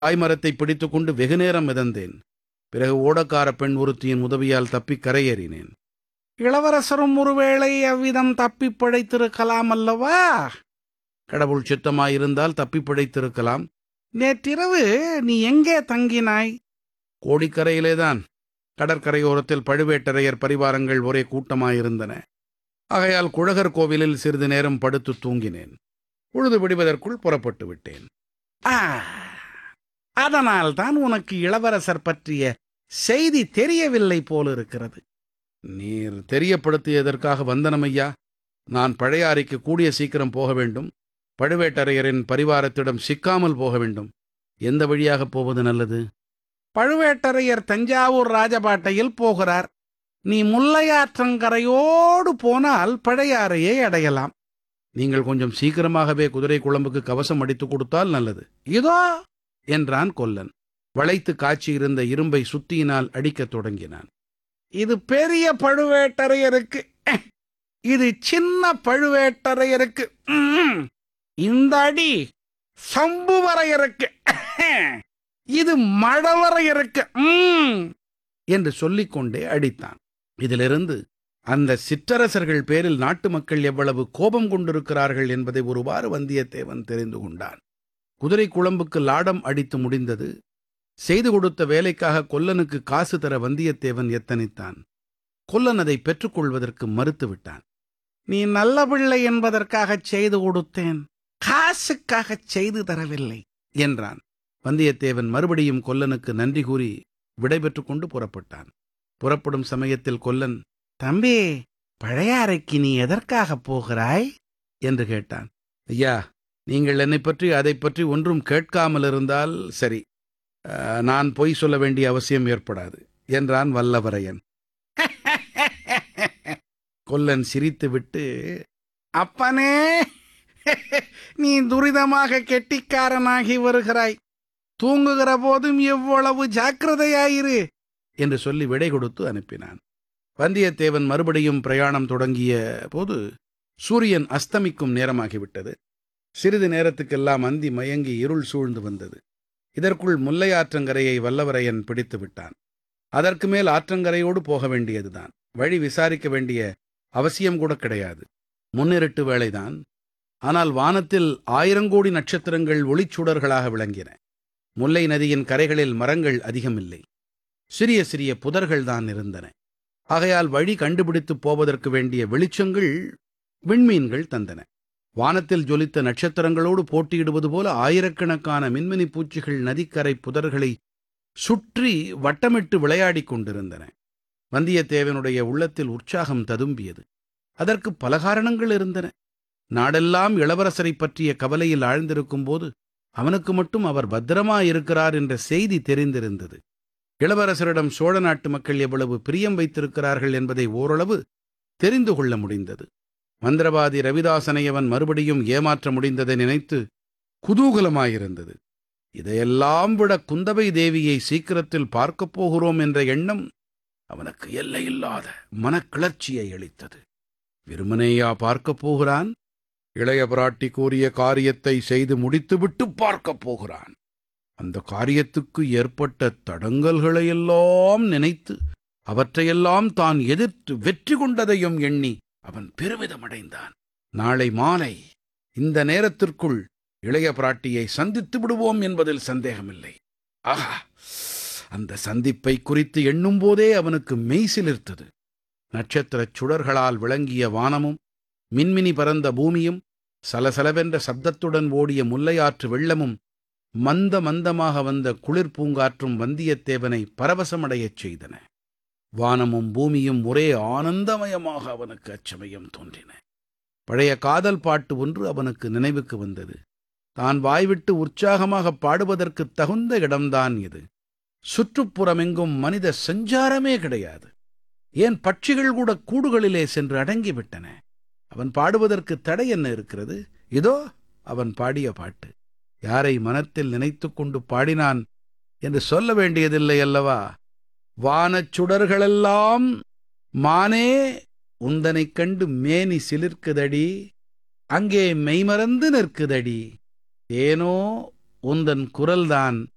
ஆய்மரத்தை பிடித்துக்கொண்டு வெகுநேரம் மிதந்தேன் பிறகு ஓடக்கார பெண் ஒருத்தியின் உதவியால் தப்பிக் கரையேறினேன் இளவரசரும் ஒருவேளை அவ்விதம் தப்பிப் பிழைத்திருக்கலாம் அல்லவா கடவுள் சித்தமாயிருந்தால் தப்பிப் பிழைத்திருக்கலாம் நேற்றிரவு நீ எங்கே தங்கினாய் கோடிக்கரையிலேதான் கடற்கரையோரத்தில் பழுவேட்டரையர் பரிவாரங்கள் ஒரே கூட்டமாயிருந்தன ஆகையால் குழகர் கோவிலில் சிறிது நேரம் படுத்து தூங்கினேன் பொழுது விடுவதற்குள் புறப்பட்டு விட்டேன் ஆ அதனால்தான் உனக்கு இளவரசர் பற்றிய செய்தி தெரியவில்லை போலிருக்கிறது நீர் தெரியப்படுத்தியதற்காக வந்தனமையா நான் பழையாறைக்கு கூடிய சீக்கிரம் போக வேண்டும் பழுவேட்டரையரின் பரிவாரத்திடம் சிக்காமல் போக வேண்டும் எந்த வழியாகப் போவது நல்லது பழுவேட்டரையர் தஞ்சாவூர் ராஜபாட்டையில் போகிறார் நீ முல்லையாற்றங்கரையோடு போனால் பழையாறையை அடையலாம் நீங்கள் கொஞ்சம் சீக்கிரமாகவே குதிரை குழம்புக்கு கவசம் அடித்துக் கொடுத்தால் நல்லது இதோ என்றான் கொல்லன் வளைத்து காய்ச்சியிருந்த இரும்பை சுத்தியினால் அடிக்கத் தொடங்கினான் இது பெரிய பழுவேட்டரையருக்கு அஹ், இது சின்ன பழுவேட்டரையருக்கு ம்ம். இந்த அடி சம்புவரையருக்கு அஹ், இது மழவரையருக்கு ம்ம். என்று சொல்லிக்கொண்டே அடித்தான் இதிலிருந்து அந்த சிற்றரசர்கள் பேரில் நாட்டு மக்கள் எவ்வளவு கோபம் கொண்டிருக்கிறார்கள் என்பதை ஒருவாறு வந்தியத்தேவன் தெரிந்து கொண்டான் குதிரை குழம்புக்கு லாடம் அடித்து முடிந்தது செய்து கொடுத்த வேலைக்காக கொல்லனுக்கு காசு தர வந்தியத்தேவன் எத்தனித்தான் கொல்லன் அதை பெற்றுக்கொள்வதற்கு மறுத்துவிட்டான் நீ நல்ல பிள்ளை என்பதற்காகச் செய்து கொடுத்தேன் காசுக்காகச் செய்து தரவில்லை என்றான் வந்தியத்தேவன் மறுபடியும் கொல்லனுக்கு நன்றி கூறி விடைபெற்றுக் கொண்டு புறப்பட்டான் புறப்படும் சமயத்தில் கொல்லன் தம்பி பழையாறைக்கு நீ எதற்காகப் போகிறாய் என்று கேட்டான் ஐயா நீங்கள் என்னை பற்றி அதை பற்றி ஒன்றும் கேட்காமல் இருந்தால் சரி அஹ், நான் பொய் சொல்ல வேண்டிய அவசியம் ஏற்படாது என்றான் வல்லவரையன் கொல்லன் சிரித்துவிட்டு அப்பனே நீ துரிதமாக கெட்டிக்காரனாகி வருகிறாய் தூங்குகிற போதும் எவ்வளவு ஜாக்கிரதையாயிரு என்று சொல்லி விடை கொடுத்து அனுப்பினான் வந்தியத்தேவன் மறுபடியும் பிரயாணம் தொடங்கிய போது சூரியன் அஸ்தமிக்கும் நேரமாகிவிட்டது சிறிது நேரத்துக்கெல்லாம் அந்தி மயங்கி இருள் சூழ்ந்து வந்தது இதற்குள் முல்லையாற்றங்கரையை வல்லவரையன் பிடித்து விட்டான் அதற்கு மேல் ஆற்றங்கரையோடு போக வேண்டியதுதான் வழி விசாரிக்க வேண்டிய அவசியம் கூட கிடையாது முன்னிருட்டு வேளைதான் ஆனால் வானத்தில் ஆயிரங்கோடி நட்சத்திரங்கள் ஒளிச்சுடர்களாக விளங்கின முல்லை நதியின் கரைகளில் மரங்கள் அதிகமில்லை சிறிய சிறிய புதர்கள் தான் இருந்தன ஆகையால் வழி கண்டுபிடித்துப் போவதற்கு வேண்டிய வெளிச்சங்கள் விண்மீன்கள் தந்தன வானத்தில் ஜொலித்த நட்சத்திரங்களோடு போட்டியிடுவது போல ஆயிரக்கணக்கான மின்மினி பூச்சிகள் நதிக்கரை புதர்களை சுற்றி வட்டமிட்டு விளையாடிக் கொண்டிருந்தன வந்தியத்தேவனுடைய உள்ளத்தில் உற்சாகம் ததும்பியது அதற்கு பல காரணங்கள் இருந்தன நாடெல்லாம் இளவரசரைப் பற்றிய கவலையில் ஆழ்ந்திருக்கும் போது அவனுக்கு மட்டும் அவர் பத்திரமாயிருக்கிறார் என்ற செய்தி தெரிந்திருந்தது இளவரசரிடம் சோழ நாட்டு மக்கள் எவ்வளவு பிரியம் வைத்திருக்கிறார்கள் என்பதை ஓரளவு தெரிந்து கொள்ள முடிந்தது மந்திரவாதி ரவிதாசனை அவன் மறுபடியும் ஏமாற்ற முடிந்ததை நினைத்து குதூகலமாயிருந்தது இதையெல்லாம் விட குந்தவை தேவியை சீக்கிரத்தில் பார்க்கப் போகிறோம் என்ற எண்ணம் அவனுக்கு எல்லையில்லாத மனக்கிளர்ச்சியை அளித்தது வெறுமனேயா பார்க்கப் போகிறான் இளைய பிராட்டி கூறிய காரியத்தை செய்து முடித்துவிட்டு பார்க்கப் போகிறான் அந்த காரியத்துக்கு ஏற்பட்ட தடங்கல்களையெல்லாம் நினைத்து அவற்றையெல்லாம் தான் எதிர்த்து வெற்றி கொண்டதையும் எண்ணி அவன் பெருமிதமடைந்தான் நாளை மாலை இந்த நேரத்திற்குள் இளைய பிராட்டியை சந்தித்து விடுவோம் என்பதில் சந்தேகமில்லை ஆஹா அந்த சந்திப்பை குறித்து எண்ணும் போதே அவனுக்கு மெய் சிலிர்த்தது நட்சத்திரச் சுடர்களால் விளங்கிய வானமும் மின்மினி பறந்த பூமியும் சலசலவென்ற சப்தத்துடன் ஓடிய முல்லையாற்று வெள்ளமும் மந்த மந்தமாக வந்த குளிர் பூங்காற்றும் வந்தியத்தேவனை பரவசமடையச் செய்தன வானமும் பூமியும் ஒரே ஆனந்தமயமாக அவனுக்கு அச்சமயம் தோன்றின பழைய காதல் பாட்டு ஒன்று அவனுக்கு நினைவுக்கு வந்தது தான் வாய்விட்டு உற்சாகமாக பாடுவதற்கு தகுந்த இடம்தான் இது சுற்றுப்புறமெங்கும் மனித சஞ்சாரமே கிடையாது ஏன் பட்சிகள் கூட கூடுகளிலே சென்று அடங்கிவிட்டன அவன் பாடுவதற்கு தடை என்ன இருக்கிறது இதோ அவன் பாடிய பாட்டு யாரை மனத்தில் நினைத்துக் கொண்டு பாடினான் என்று சொல்ல வேண்டியதில்லை அல்லவா வானச் சுடர்களெல்லாம் மானே உந்தனைக் கண்டு மேனி சிலிர்க்குதடி அங்கே மெய்மறந்து நிற்குதடி ஏனோ உந்தன் குரல்தான்